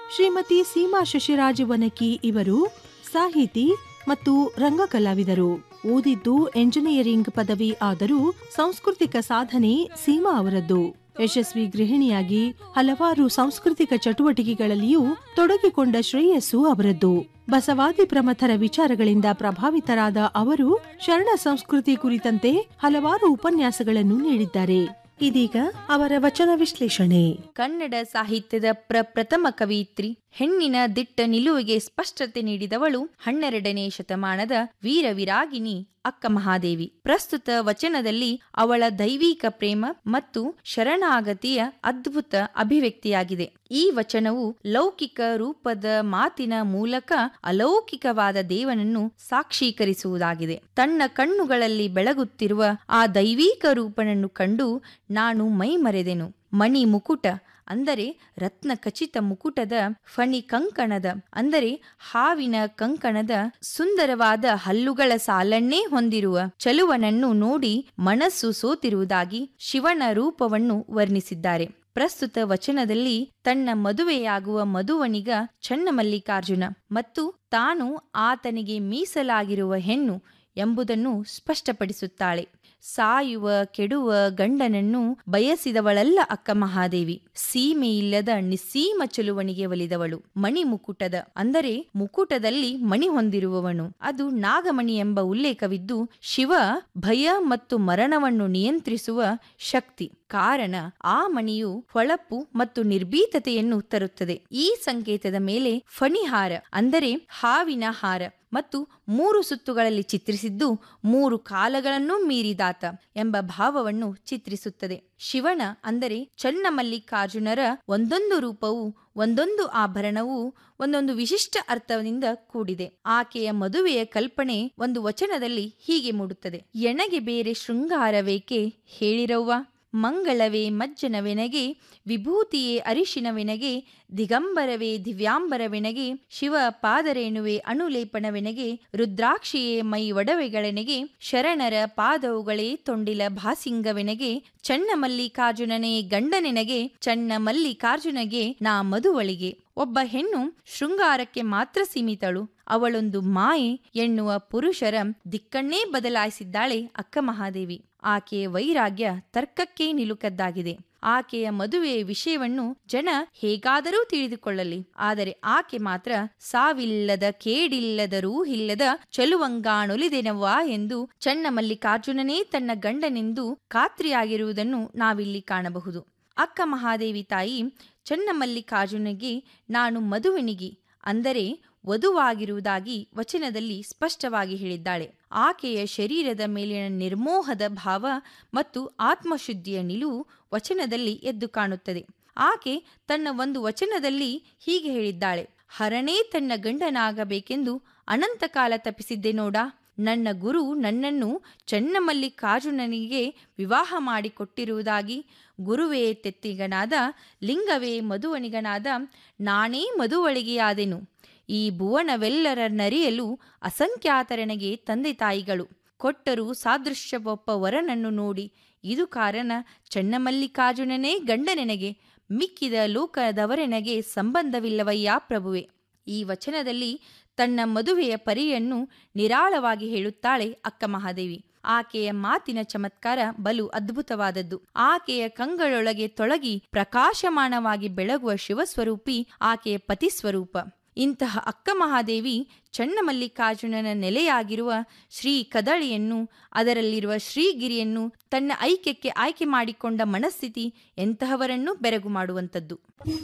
ಶ್ರೀಮತಿ ಸೀಮಾ ಶಶಿರಾಜ ವನಕಿ ಇವರು ಸಾಹಿತಿ ಮತ್ತು ರಂಗಕಲಾವಿದರು ಓದಿದ್ದು ಎಂಜಿನಿಯರಿಂಗ್ ಪದವಿ ಆದರೂ ಸಾಂಸ್ಕೃತಿಕ ಸಾಧನೆ ಸೀಮಾ ಅವರದ್ದು ಯಶಸ್ವಿ ಗೃಹಿಣಿಯಾಗಿ ಹಲವಾರು ಸಾಂಸ್ಕೃತಿಕ ಚಟುವಟಿಕೆಗಳಲ್ಲಿಯೂ ತೊಡಗಿಕೊಂಡ ಶ್ರೇಯಸ್ಸು ಅವರದ್ದು ಬಸವಾದಿ ಪ್ರಮಥರ ವಿಚಾರಗಳಿಂದ ಪ್ರಭಾವಿತರಾದ ಅವರು ಶರಣ ಸಂಸ್ಕೃತಿ ಕುರಿತಂತೆ ಹಲವಾರು ಉಪನ್ಯಾಸಗಳನ್ನು ನೀಡಿದ್ದಾರೆ ಇದೀಗ ಅವರ ವಚನ ವಿಶ್ಲೇಷಣೆ ಕನ್ನಡ ಸಾಹಿತ್ಯದ ಪ್ರಪ್ರಥಮ ಕವಿಯಿತ್ರಿ ಹೆಣ್ಣಿನ ದಿಟ್ಟ ನಿಲುವಿಗೆ ಸ್ಪಷ್ಟತೆ ನೀಡಿದವಳು ಹನ್ನೆರಡನೇ ಶತಮಾನದ ವೀರ ವಿರಾಗಿನಿ ಅಕ್ಕ ಮಹಾದೇವಿ ಪ್ರಸ್ತುತ ವಚನದಲ್ಲಿ ಅವಳ ದೈವಿಕ ಪ್ರೇಮ ಮತ್ತು ಶರಣಾಗತಿಯ ಅದ್ಭುತ ಅಭಿವ್ಯಕ್ತಿಯಾಗಿದೆ ಈ ವಚನವು ಲೌಕಿಕ ರೂಪದ ಮಾತಿನ ಮೂಲಕ ಅಲೌಕಿಕವಾದ ದೇವನನ್ನು ಸಾಕ್ಷೀಕರಿಸುವುದಾಗಿದೆ ತನ್ನ ಕಣ್ಣುಗಳಲ್ಲಿ ಬೆಳಗುತ್ತಿರುವ ಆ ದೈವಿಕ ರೂಪನನ್ನು ಕಂಡು ನಾನು ಮೈಮರೆದೆನು ಮಣಿ ಮುಕುಟ ಅಂದರೆ ರತ್ನ ಖಚಿತ ಮುಕುಟದ ಫಣಿ ಕಂಕಣದ ಅಂದರೆ ಹಾವಿನ ಕಂಕಣದ ಸುಂದರವಾದ ಹಲ್ಲುಗಳ ಸಾಲನ್ನೇ ಹೊಂದಿರುವ ಚಲುವನನ್ನು ನೋಡಿ ಮನಸ್ಸು ಸೋತಿರುವುದಾಗಿ ಶಿವನ ರೂಪವನ್ನು ವರ್ಣಿಸಿದ್ದಾರೆ ಪ್ರಸ್ತುತ ವಚನದಲ್ಲಿ ತನ್ನ ಮದುವೆಯಾಗುವ ಮಧುವನಿಗ ಚನ್ನಮಲ್ಲಿಕಾರ್ಜುನ ಮತ್ತು ತಾನು ಆತನಿಗೆ ಮೀಸಲಾಗಿರುವ ಹೆಣ್ಣು ಎಂಬುದನ್ನು ಸ್ಪಷ್ಟಪಡಿಸುತ್ತಾಳೆ ಸಾಯುವ ಕೆಡುವ ಗಂಡನನ್ನು ಬಯಸಿದವಳಲ್ಲ ಅಕ್ಕ ಮಹಾದೇವಿ ಸೀಮೆ ಇಲ್ಲದ ನಿಸ್ಸೀಮ ಚೆಲುವಣಿಗೆ ಒಲಿದವಳು ಮಣಿ ಮುಕುಟದ ಅಂದರೆ ಮುಕುಟದಲ್ಲಿ ಮಣಿ ಹೊಂದಿರುವವನು ಅದು ನಾಗಮಣಿ ಎಂಬ ಉಲ್ಲೇಖವಿದ್ದು ಶಿವ ಭಯ ಮತ್ತು ಮರಣವನ್ನು ನಿಯಂತ್ರಿಸುವ ಶಕ್ತಿ ಕಾರಣ ಆ ಮಣಿಯು ಹೊಳಪು ಮತ್ತು ನಿರ್ಭೀತತೆಯನ್ನು ತರುತ್ತದೆ ಈ ಸಂಕೇತದ ಮೇಲೆ ಫಣಿಹಾರ ಅಂದರೆ ಹಾವಿನ ಹಾರ ಮತ್ತು ಮೂರು ಸುತ್ತುಗಳಲ್ಲಿ ಚಿತ್ರಿಸಿದ್ದು ಮೂರು ಕಾಲಗಳನ್ನು ಮೀರಿದಾತ ಎಂಬ ಭಾವವನ್ನು ಚಿತ್ರಿಸುತ್ತದೆ ಶಿವನ ಅಂದರೆ ಚನ್ನಮಲ್ಲಿಕಾರ್ಜುನರ ಒಂದೊಂದು ರೂಪವು ಒಂದೊಂದು ಆಭರಣವು ಒಂದೊಂದು ವಿಶಿಷ್ಟ ಅರ್ಥದಿಂದ ಕೂಡಿದೆ ಆಕೆಯ ಮದುವೆಯ ಕಲ್ಪನೆ ಒಂದು ವಚನದಲ್ಲಿ ಹೀಗೆ ಮೂಡುತ್ತದೆ ಎಣಗೆ ಬೇರೆ ಶೃಂಗಾರವೇಕೆ ಹೇಳಿರವ್ವ ಮಂಗಳವೇ ಮಜ್ಜನವೆನಗೆ ವಿಭೂತಿಯೇ ಅರಿಶಿನವೆನಗೆ ದಿಗಂಬರವೇ ದಿವ್ಯಾಂಬರವೆನಗೆ ಶಿವ ಪಾದರೇಣುವೆ ಅಣುಲೇಪನವೆನಗೆ ರುದ್ರಾಕ್ಷಿಯೇ ಮೈ ಒಡವೆಗಳೆನಗೆ ಶರಣರ ಪಾದವುಗಳೇ ತೊಂಡಿಲ ಭಾಸಿಂಗವೆನಗೆ ಚನ್ನಮಲ್ಲಿಕಾರ್ಜುನನೇ ಗಂಡನೆನಗೆ ಚನ್ನಮಲ್ಲಿಕಾರ್ಜುನಗೆ ನಾ ಮಧುವಳಿಗೆ ಒಬ್ಬ ಹೆಣ್ಣು ಶೃಂಗಾರಕ್ಕೆ ಮಾತ್ರ ಸೀಮಿತಳು ಅವಳೊಂದು ಮಾಯೆ ಎನ್ನುವ ಪುರುಷರ ದಿಕ್ಕನ್ನೇ ಬದಲಾಯಿಸಿದ್ದಾಳೆ ಅಕ್ಕ ಮಹಾದೇವಿ ಆಕೆಯ ವೈರಾಗ್ಯ ತರ್ಕಕ್ಕೆ ನಿಲುಕದ್ದಾಗಿದೆ ಆಕೆಯ ಮದುವೆಯ ವಿಷಯವನ್ನು ಜನ ಹೇಗಾದರೂ ತಿಳಿದುಕೊಳ್ಳಲಿ ಆದರೆ ಆಕೆ ಮಾತ್ರ ಸಾವಿಲ್ಲದ ಕೇಡಿಲ್ಲದ ರೂಹಿಲ್ಲದ ಚೆಲುವಂಗಾಣೊಲಿದೆನವ್ವ ಎಂದು ಚನ್ನಮಲ್ಲಿಕಾರ್ಜುನನೇ ತನ್ನ ಗಂಡನೆಂದು ಖಾತ್ರಿಯಾಗಿರುವುದನ್ನು ನಾವಿಲ್ಲಿ ಕಾಣಬಹುದು ಅಕ್ಕ ಮಹಾದೇವಿ ತಾಯಿ ಚನ್ನಮಲ್ಲಿಕಾರ್ಜುನಿಗೆ ನಾನು ಮಧುವಿನಿಗಿ ಅಂದರೆ ವಧುವಾಗಿರುವುದಾಗಿ ವಚನದಲ್ಲಿ ಸ್ಪಷ್ಟವಾಗಿ ಹೇಳಿದ್ದಾಳೆ ಆಕೆಯ ಶರೀರದ ಮೇಲಿನ ನಿರ್ಮೋಹದ ಭಾವ ಮತ್ತು ಆತ್ಮಶುದ್ಧಿಯ ನಿಲುವು ವಚನದಲ್ಲಿ ಎದ್ದು ಕಾಣುತ್ತದೆ ಆಕೆ ತನ್ನ ಒಂದು ವಚನದಲ್ಲಿ ಹೀಗೆ ಹೇಳಿದ್ದಾಳೆ ಹರನೇ ತನ್ನ ಗಂಡನಾಗಬೇಕೆಂದು ಅನಂತಕಾಲ ತಪ್ಪಿಸಿದ್ದೆ ನೋಡ ನನ್ನ ಗುರು ನನ್ನನ್ನು ಚನ್ನಮಲ್ಲಿಕಾರ್ಜುನನಿಗೆ ವಿವಾಹ ಮಾಡಿಕೊಟ್ಟಿರುವುದಾಗಿ ಗುರುವೇ ತೆತ್ತಿಗನಾದ ಲಿಂಗವೇ ಮಧುವಣಿಗನಾದ ನಾನೇ ಮಧುವಳಿಗೆಯಾದೆನು ಈ ಭುವನವೆಲ್ಲರ ನರಿಯಲು ಅಸಂಖ್ಯಾತರನಿಗೆ ತಂದೆ ತಾಯಿಗಳು ಕೊಟ್ಟರು ಸಾದೃಶ್ಯವೊಪ್ಪ ವರನನ್ನು ನೋಡಿ ಇದು ಕಾರಣ ಚನ್ನಮಲ್ಲಿಕಾರ್ಜುನನೇ ಗಂಡನೆನಗೆ ಮಿಕ್ಕಿದ ಲೋಕದವರೆನಗೆ ಸಂಬಂಧವಿಲ್ಲವಯ್ಯ ಪ್ರಭುವೆ ಈ ವಚನದಲ್ಲಿ ತನ್ನ ಮದುವೆಯ ಪರಿಯನ್ನು ನಿರಾಳವಾಗಿ ಹೇಳುತ್ತಾಳೆ ಅಕ್ಕ ಮಹಾದೇವಿ ಆಕೆಯ ಮಾತಿನ ಚಮತ್ಕಾರ ಬಲು ಅದ್ಭುತವಾದದ್ದು ಆಕೆಯ ಕಂಗಳೊಳಗೆ ತೊಳಗಿ ಪ್ರಕಾಶಮಾನವಾಗಿ ಬೆಳಗುವ ಶಿವಸ್ವರೂಪಿ ಆಕೆಯ ಪತಿಸ್ವರೂಪ ಇಂತಹ ಅಕ್ಕ ಮಹಾದೇವಿ ಚನ್ನಮಲ್ಲಿಕಾರ್ಜುನನ ನೆಲೆಯಾಗಿರುವ ಶ್ರೀ ಕದಳಿಯನ್ನು ಅದರಲ್ಲಿರುವ ಶ್ರೀಗಿರಿಯನ್ನು ತನ್ನ ಐಕ್ಯಕ್ಕೆ ಆಯ್ಕೆ ಮಾಡಿಕೊಂಡ ಮನಸ್ಥಿತಿ ಎಂತಹವರನ್ನು ಬೆರಗು ಮಾಡುವಂಥದ್ದು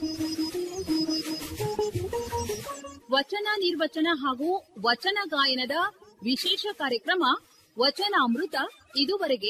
ವಚನ ನಿರ್ವಚನ ಹಾಗೂ ವಚನ ಗಾಯನದ ವಿಶೇಷ ಕಾರ್ಯಕ್ರಮ ವಚನಾಮೃತ ಇದುವರೆಗೆ